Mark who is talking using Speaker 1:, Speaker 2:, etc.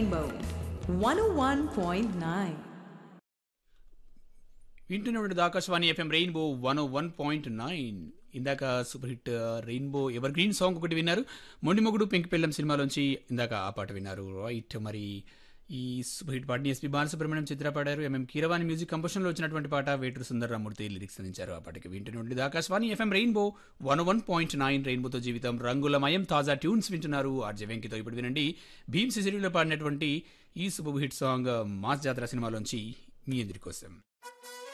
Speaker 1: Rainbow 101.9.
Speaker 2: వింటున్నటువంటి Akashvani FM rainbow one one point nine ఇందాక super hit rainbow evergreen song ఒకటి విన్నారు మొండి మొగుడు పెంకి పెళ్ళం సినిమాలోంచి ఇందాక ఆ పాట విన్నారు రైట్ మరి ఈ సూపర్ హిట్ పాటని ఎస్పి బాలసుబ్రహ్మణ్యం చిత్ర పాడారు ఎంఎం కీరవాణి మ్యూజిక్ కంపోజిషన్లో వచ్చినటువంటి పాట వేటూరు సుందరరామూర్తి లిరిక్స్ అందించారు ఆ పాటకి వింటున్నటువంటి Akashvani FM rainbow one one point nine రెయిన్బోతో జీవితం రంగులమయం తాజా ట్యూన్స్ వింటున్నారు ఆర్జే వెంకితో ఇప్పుడు వినండి భీమ్ సిసిరిలో పాడినటువంటి ఈ సూపర్ హిట్ సాంగ్ మాస్ జాతర సినిమాలోంచి మీ ఎదురి కోసం